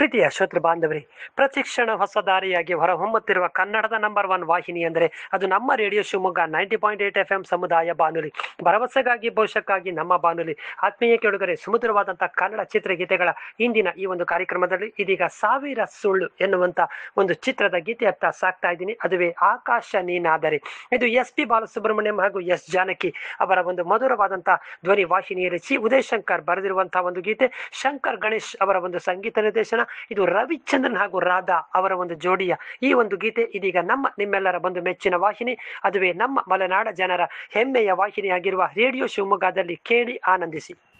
ಪ್ರೀತಿಯ ಶ್ರೋತೃ ಬಾಂಧವರೇ ಪ್ರತಿಕ್ಷಣ ಹೊಸ ದಾರಿಯಾಗಿ ಹೊರಹೊಮ್ಮುತ್ತಿರುವ ಕನ್ನಡದ ನಂಬರ್ ಒನ್ ವಾಹಿನಿ ಅಂದರೆ ಅದು ನಮ್ಮ radio Shivamogga ninety point eight F M ಸಮುದಾಯ ಬಾನುಲಿ ಭರವಸೆಗಾಗಿ ಭವಿಷ್ಯಕ್ಕಾಗಿ ನಮ್ಮ ಬಾನುಲಿ ಆತ್ಮೀಯ ಕೆಡುಗರೆ ಸುಮಧುರವಾದಂತಹ ಕನ್ನಡ ಚಿತ್ರಗೀತೆಗಳ ಇಂದಿನ ಈ ಒಂದು ಕಾರ್ಯಕ್ರಮದಲ್ಲಿ ಇದೀಗ ಸಾವಿರ ಸುಳ್ಳು ಎನ್ನುವಂತ ಒಂದು ಚಿತ್ರದ ಗೀತೆಯತ್ತ ಸಾಕ್ತಾ ಇದ್ದೀನಿ ಅದುವೇ ಆಕಾಶ ನೀನಾದರೆ ಇದು ಎಸ್ ಪಿ ಬಾಲಸುಬ್ರಹ್ಮಣ್ಯಂ ಹಾಗೂ ಎಸ್ ಜಾನಕಿ ಅವರ ಒಂದು ಮಧುರವಾದಂತಹ ಧ್ವನಿ ವಾಹಿನಿಯಲ್ಲಿ ಸಿ ಉದಯ್ ಶಂಕರ್ ಬರೆದಿರುವಂತಹ ಒಂದು ಗೀತೆ ಶಂಕರ್ ಗಣೇಶ್ ಅವರ ಒಂದು ಸಂಗೀತ ನಿರ್ದೇಶನ ಇದು ರವಿಚಂದ್ರನ್ ಹಾಗೂ ರಾಧಾ ಅವರ ಒಂದು ಜೋಡಿಯ ಈ ಒಂದು ಗೀತೆ ಇದೀಗ ನಮ್ಮ ನಿಮ್ಮೆಲ್ಲರ ಒಂದು ಮೆಚ್ಚಿನ ವಾಹಿನಿ ಅದುವೇ ನಮ್ಮ ಮಲೆನಾಡ ಜನರ ಹೆಮ್ಮೆಯ ವಾಹಿನಿಯಾಗಿರುವ ರೇಡಿಯೋ ಶಿವಮೊಗ್ಗದಲ್ಲಿ ಕೇಳಿ ಆನಂದಿಸಿ